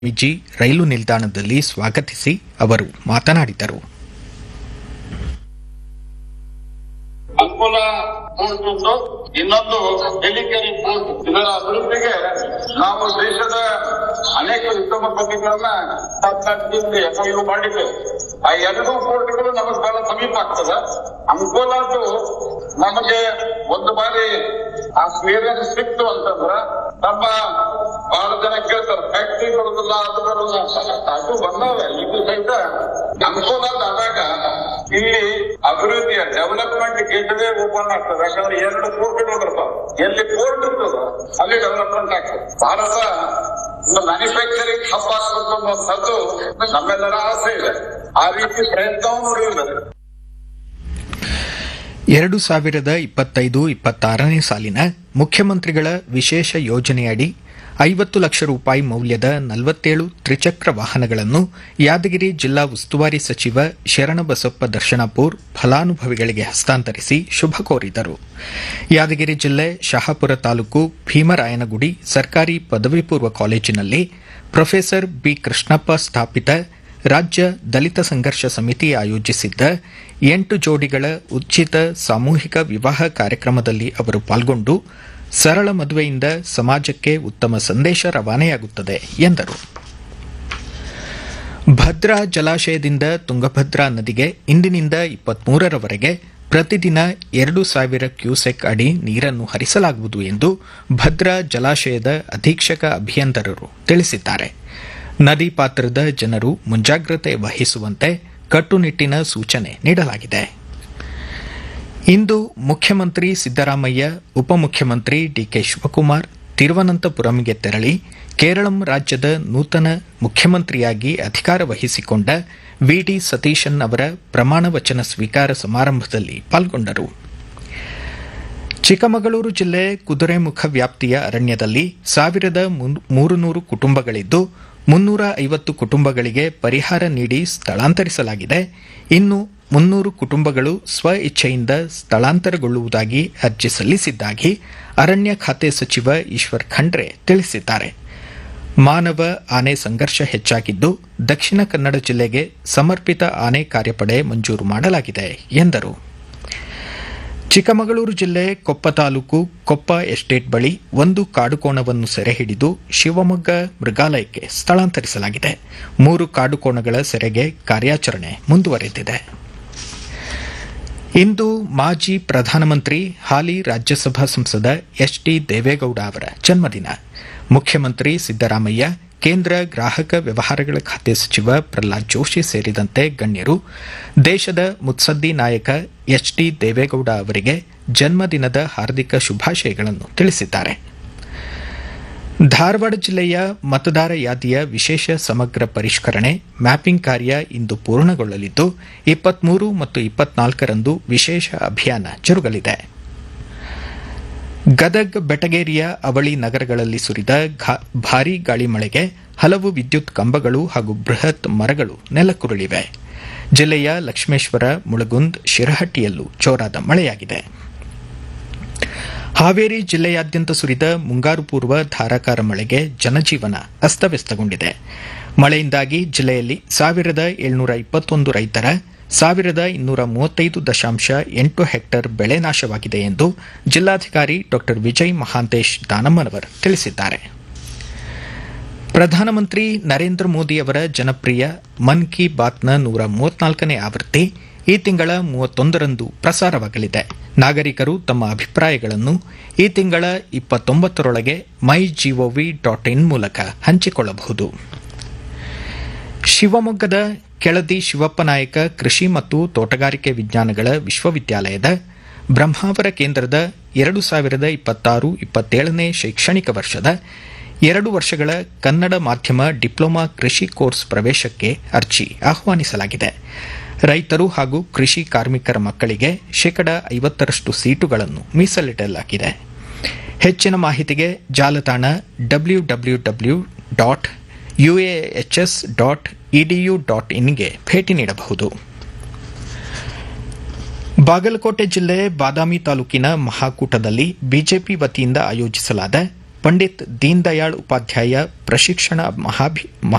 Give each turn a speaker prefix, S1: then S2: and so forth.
S1: ವಿಜಿ ರೈಲು ನಿಲ್ದಾಣದಲ್ಲಿ ಸ್ವಾಗತಿಸಿ ಅವರು ಮಾತನಾಡಿದರು
S2: ಅನುಕೂಲ ಮೂಡಿಸುವುದು ಇನ್ನೊಂದು ಹೆಲಿಕೇರಿ ಪೋರ್ಟ್ ಇದರ ಅಭಿವೃದ್ಧಿಗೆ ನಾವು ದೇಶದ ಅನೇಕ ಉತ್ತಮ ಪದ್ಧತಿಗಳನ್ನ ಎಫ್ಐಯು ಮಾಡಿದ್ದೇವೆ ಆ ಎರಡೂ ಪೋರ್ಟ್ಗಳು ನಮಗೆ ಬಹಳ ಸಮೀಪ ಆಗ್ತದೆ ಅನುಕೂಲ ಅದು ನಮಗೆ ಒಂದು ಬಾರಿ ಆ ಕ್ಲಿಯರೆನ್ಸ್ ಸಿಕ್ತು ಅಂತಂದ್ರ ನಮ್ಮ ಬಹಳ ಜನ ಕೇಳ್ತಾರೆ ಫ್ಯಾಕ್ಟ್ರಿ ಬರುದಿಲ್ಲ ಅದು ಬರುದಿಲ್ಲ ಅಂತ. ಅದು ಬಂದವೆ ಇದು ಸಹಿತ ಅನುಕೂಲ ಆದಾಗ ಇಲ್ಲಿ ಅಭಿವೃದ್ಧಿಯ ಡೆವಲಪ್ಮೆಂಟ್ ಗೇಟ್ವೇ ಓಪನ್ ಆಗ್ತದೆ ಯಾಕಂದ್ರೆ ಎರಡು ಪೋರ್ಟ್ಗಳು ಬರ್ತಾವೆ ಎಲ್ಲಿ ಪೋರ್ಟ್ ಇರ್ತದ ಅಲ್ಲಿ ಡೆವಲಪ್ಮೆಂಟ್ ಆಗ್ತದೆ ಭಾರತ ಒಂದು ಮ್ಯಾನುಫ್ಯಾಕ್ಚರಿಂಗ್ ಹಬ್ ಆಗ್ಬೇಕು ಅನ್ನುವಂಥದ್ದು ನಮ್ಮೆಲ್ಲರ ಆಸೆ ಇದೆ ಆ ರೀತಿ ಪ್ರಯತ್ನವೂ ನಡೆಯುತ್ತದೆ
S1: ಎರಡು ಸಾವಿರದ ಇಪ್ಪತ್ತೈದು ಇಪ್ಪತ್ತಾರನೇ ಸಾಲಿನ ಮುಖ್ಯಮಂತ್ರಿಗಳ ವಿಶೇಷ ಯೋಜನೆಯಡಿ ಐವತ್ತು ಲಕ್ಷ ರೂಪಾಯಿ ಮೌಲ್ಯದ ನಲವತ್ತೇಳು ತ್ರಿಚಕ್ರ ವಾಹನಗಳನ್ನು ಯಾದಗಿರಿ ಜಿಲ್ಲಾ ಉಸ್ತುವಾರಿ ಸಚಿವ ಶರಣಬಸಪ್ಪ ದರ್ಶನಾಪುರ್ ಫಲಾನುಭವಿಗಳಿಗೆ ಹಸ್ತಾಂತರಿಸಿ ಶುಭ ಕೋರಿದರು ಯಾದಗಿರಿ ಜಿಲ್ಲೆ ಶಹಾಪುರ ತಾಲೂಕು ಭೀಮರಾಯನಗುಡಿ ಸರ್ಕಾರಿ ಪದವಿ ಪೂರ್ವ ಕಾಲೇಜಿನಲ್ಲಿ ಪ್ರೊಫೆಸರ್ ಬಿ ಕೃಷ್ಣಪ್ಪ ಸ್ಥಾಪಿತ ರಾಜ್ಯ ದಲಿತ ಸಂಘರ್ಷ ಸಮಿತಿ ಆಯೋಜಿಸಿದ್ದ ಎಂಟು ಜೋಡಿಗಳ ಉಚಿತ ಸಾಮೂಹಿಕ ವಿವಾಹ ಕಾರ್ಯಕ್ರಮದಲ್ಲಿ ಅವರು ಪಾಲ್ಗೊಂಡು ಸರಳ ಮದುವೆಯಿಂದ ಸಮಾಜಕ್ಕೆ ಉತ್ತಮ ಸಂದೇಶ ರವಾನೆಯಾಗುತ್ತದೆ ಎಂದರು ಭದ್ರಾ ಜಲಾಶಯದಿಂದ ತುಂಗಭದ್ರಾ ನದಿಗೆ ಇಂದಿನಿಂದ ಇಪ್ಪತ್ಮೂರರವರೆಗೆ ಪ್ರತಿದಿನ ಎರಡು ಸಾವಿರ ಕ್ಯೂಸೆಕ್ ಅಡಿ ನೀರನ್ನು ಹರಿಸಲಾಗುವುದು ಎಂದು ಭದ್ರಾ ಜಲಾಶಯದ ಅಧೀಕ್ಷಕ ಅಭಿಯಂತರರು ತಿಳಿಸಿದ್ದಾರೆ ನದಿ ಪಾತ್ರದ ಜನರು ಮುಂಜಾಗ್ರತೆ ವಹಿಸುವಂತೆ ಕಟ್ಟುನಿಟ್ಟಿನ ಸೂಚನೆ ನೀಡಲಾಗಿದೆ ಇಂದು ಮುಖ್ಯಮಂತ್ರಿ ಸಿದ್ದರಾಮಯ್ಯ ಉಪಮುಖ್ಯಮಂತ್ರಿ ಡಿಕೆ ಶಿವಕುಮಾರ್ ತಿರುವನಂತಪುರಂಗೆ ತೆರಳಿ ಕೇರಳಂ ರಾಜ್ಯದ ನೂತನ ಮುಖ್ಯಮಂತ್ರಿಯಾಗಿ ಅಧಿಕಾರ ವಹಿಸಿಕೊಂಡ ವಿಡಿ ಸತೀಶನ್ ಅವರ ಪ್ರಮಾಣ ವಚನ ಸ್ವೀಕಾರ ಸಮಾರಂಭದಲ್ಲಿ ಪಾಲ್ಗೊಂಡರು ಚಿಕ್ಕಮಗಳೂರು ಜಿಲ್ಲೆ ಕುದುರೆಮುಖ ವ್ಯಾಪ್ತಿಯ ಅರಣ್ಯದಲ್ಲಿ ಸಾವಿರದ ಮೂರುನೂರು ಕುಟುಂಬಗಳಿದ್ದು ಮುನ್ನೂರ ಐವತ್ತು ಕುಟುಂಬಗಳಿಗೆ ಪರಿಹಾರ ನೀಡಿ ಸ್ಥಳಾಂತರಿಸಲಾಗಿದೆ ಇನ್ನು ಮುನ್ನೂರು ಕುಟುಂಬಗಳು ಸ್ವ ಇಚ್ಛೆಯಿಂದ ಸ್ಥಳಾಂತರಗೊಳ್ಳುವುದಾಗಿ ಅರ್ಜಿ ಸಲ್ಲಿಸಿದ್ದಾಗಿ ಅರಣ್ಯ ಖಾತೆ ಸಚಿವ ಈಶ್ವರ್ ಖಂಡ್ರೆ ತಿಳಿಸಿದ್ದಾರೆ ಮಾನವ ಆನೆ ಸಂಘರ್ಷ ಹೆಚ್ಚಾಗಿದ್ದು ದಕ್ಷಿಣ ಕನ್ನಡ ಜಿಲ್ಲೆಗೆ ಸಮರ್ಪಿತ ಆನೆ ಕಾರ್ಯಪಡೆ ಮಂಜೂರು ಮಾಡಲಾಗಿದೆ ಎಂದರು ಚಿಕ್ಕಮಗಳೂರು ಜಿಲ್ಲೆ ಕೊಪ್ಪ ತಾಲೂಕು ಕೊಪ್ಪ ಎಸ್ಟೇಟ್ ಬಳಿ ಒಂದು ಕಾಡುಕೋಣವನ್ನು ಸೆರೆ ಹಿಡಿದು ಶಿವಮೊಗ್ಗ ಮೃಗಾಲಯಕ್ಕೆ ಸ್ಥಳಾಂತರಿಸಲಾಗಿದೆ ಮೂರು ಕಾಡುಕೋಣಗಳ ಸೆರೆಗೆ ಕಾರ್ಯಾಚರಣೆ ಮುಂದುವರೆದಿದೆ ಇಂದು ಮಾಜಿ ಪ್ರಧಾನಮಂತ್ರಿ ಹಾಲಿ ರಾಜ್ಯಸಭಾ ಸಂಸದ ಎಚ್ ಡಿ ದೇವೇಗೌಡ ಅವರ ಜನ್ಮದಿನ ಮುಖ್ಯಮಂತ್ರಿ ಸಿದ್ದರಾಮಯ್ಯ ಕೇಂದ್ರ ಗ್ರಾಹಕ ವ್ಯವಹಾರಗಳ ಖಾತೆ ಸಚಿವ ಪ್ರಹ್ಲಾದ್ ಜೋಶಿ ಸೇರಿದಂತೆ ಗಣ್ಯರು ದೇಶದ ಮುತ್ಸದ್ದಿ ನಾಯಕ ಎಚ್ ಡಿ ದೇವೇಗೌಡ ಅವರಿಗೆ ಜನ್ಮದಿನದ ಹಾರ್ದಿಕ ಶುಭಾಶಯಗಳನ್ನು ತಿಳಿಸಿದ್ದಾರೆ ಧಾರವಾಡ ಜಿಲ್ಲೆಯ ಮತದಾರ ಯಾದಿಯ ವಿಶೇಷ ಸಮಗ್ರ ಪರಿಷ್ಕರಣೆ ಮ್ಯಾಪಿಂಗ್ ಕಾರ್ಯ ಇಂದು ಪೂರ್ಣಗೊಳ್ಳಲಿದ್ದು ಇಪ್ಪತ್ಮೂರು ಮತ್ತು ಇಪ್ಪತ್ನಾಲ್ಕರಂದು ವಿಶೇಷ ಅಭಿಯಾನ ಜರುಗಲಿದೆ ಗದಗ್ ಬೆಟಗೇರಿಯ ಅವಳಿ ನಗರಗಳಲ್ಲಿ ಸುರಿದ ಭಾರೀ ಗಾಳಿ ಮಳೆಗೆ ಹಲವು ವಿದ್ಯುತ್ ಕಂಬಗಳು ಹಾಗೂ ಬೃಹತ್ ಮರಗಳು ನೆಲಕ್ಕುರುಳಿವೆ ಜಿಲ್ಲೆಯ ಲಕ್ಷ್ಮೇಶ್ವರ ಮುಳಗುಂದ್ ಶಿರಹಟ್ಟಿಯಲ್ಲೂ ಜೋರಾದ ಮಳೆಯಾಗಿದೆ ಹಾವೇರಿ ಜಿಲ್ಲೆಯಾದ್ಯಂತ ಸುರಿದ ಮುಂಗಾರು ಪೂರ್ವ ಧಾರಾಕಾರ ಮಳೆಗೆ ಜನಜೀವನ ಅಸ್ತವ್ಯಸ್ತಗೊಂಡಿದೆ ಮಳೆಯಿಂದಾಗಿ ಜಿಲ್ಲೆಯಲ್ಲಿ ಸಾವಿರದ ಏಳ್ನೂರ ಇಪ್ಪತ್ತೊಂದು ರೈತರ ಸಾವಿರದ ಇನ್ನೂರ ಮೂವತ್ತೈದು ದಶಾಂಶ ಎಂಟು ಹೆಕ್ಟೇರ್ ಬೆಳೆ ನಾಶವಾಗಿದೆ ಎಂದು ಜಿಲ್ಲಾಧಿಕಾರಿ ಡಾ ವಿಜಯ್ ಮಹಾಂತೇಶ್ ದಾನಮ್ಮನವರ್ ತಿಳಿಸಿದ್ದಾರೆ ಪ್ರಧಾನಮಂತ್ರಿ ನರೇಂದ್ರ ಮೋದಿ ಅವರ ಜನಪ್ರಿಯ ಮನ್ ಕಿ ಬಾತ್ನ ನೂರ ಮೂವತ್ನಾಲ್ಕನೇ ಆವೃತ್ತಿ ಈ ತಿಂಗಳ ಮೂವತ್ತೊಂದರಂದು ಪ್ರಸಾರವಾಗಲಿದೆ ನಾಗರಿಕರು ತಮ್ಮ ಅಭಿಪ್ರಾಯಗಳನ್ನು ಈ ತಿಂಗಳ ಇಪ್ಪತ್ತೊಂಬತ್ತರೊಳಗೆ ಮೈ ಜಿಒವಿ ಡಾಟ್ ಇನ್ ಮೂಲಕ ಹಂಚಿಕೊಳ್ಳಬಹುದು ಶಿವಮೊಗ್ಗದ ಕೆಳದಿ ಶಿವಪ್ಪ ನಾಯಕ ಕೃಷಿ ಮತ್ತು ತೋಟಗಾರಿಕೆ ವಿಜ್ಞಾನಗಳ ವಿಶ್ವವಿದ್ಯಾಲಯದ ಬ್ರಹ್ಮಾವರ ಕೇಂದ್ರದ ಎರಡು ಸಾವಿರದ ಇಪ್ಪತ್ತಾರು ಇಪ್ಪತ್ತೇಳನೇ ಶೈಕ್ಷಣಿಕ ವರ್ಷದ ಎರಡು ವರ್ಷಗಳ ಕನ್ನಡ ಮಾಧ್ಯಮ ಡಿಪ್ಲೊಮಾ ಕೃಷಿ ಕೋರ್ಸ್ ಪ್ರವೇಶಕ್ಕೆ ಅರ್ಜಿ ಆಹ್ವಾನಿಸಲಾಗಿದೆ ರೈತರು ಹಾಗೂ ಕೃಷಿ ಕಾರ್ಮಿಕರ ಮಕ್ಕಳಿಗೆ ಶೇಕಡ ಐವತ್ತರಷ್ಟು ಸೀಟುಗಳನ್ನು ಮೀಸಲಿಡಲಾಗಿದೆ ಹೆಚ್ಚಿನ ಮಾಹಿತಿಗೆ ಜಾಲತಾಣ W W W dot UAHS dot EDU dot ಇನ್ಗೆ ಭೇಟಿ ನೀಡಬಹುದು ಬಾಗಲಕೋಟೆ ಜಿಲ್ಲೆ ಬಾದಾಮಿ ತಾಲೂಕಿನ ಮಹಾಕೂಟದಲ್ಲಿ ಬಿಜೆಪಿ ವತಿಯಿಂದ ಆಯೋಜಿಸಲಾದ ಪಂಡಿತ್ ದೀನ್ ದಯಾಳ್ ಉಪಾಧ್ಯಾಯ ಪ್ರಶಿಕ್ಷಣ ಮಹಾಭಿ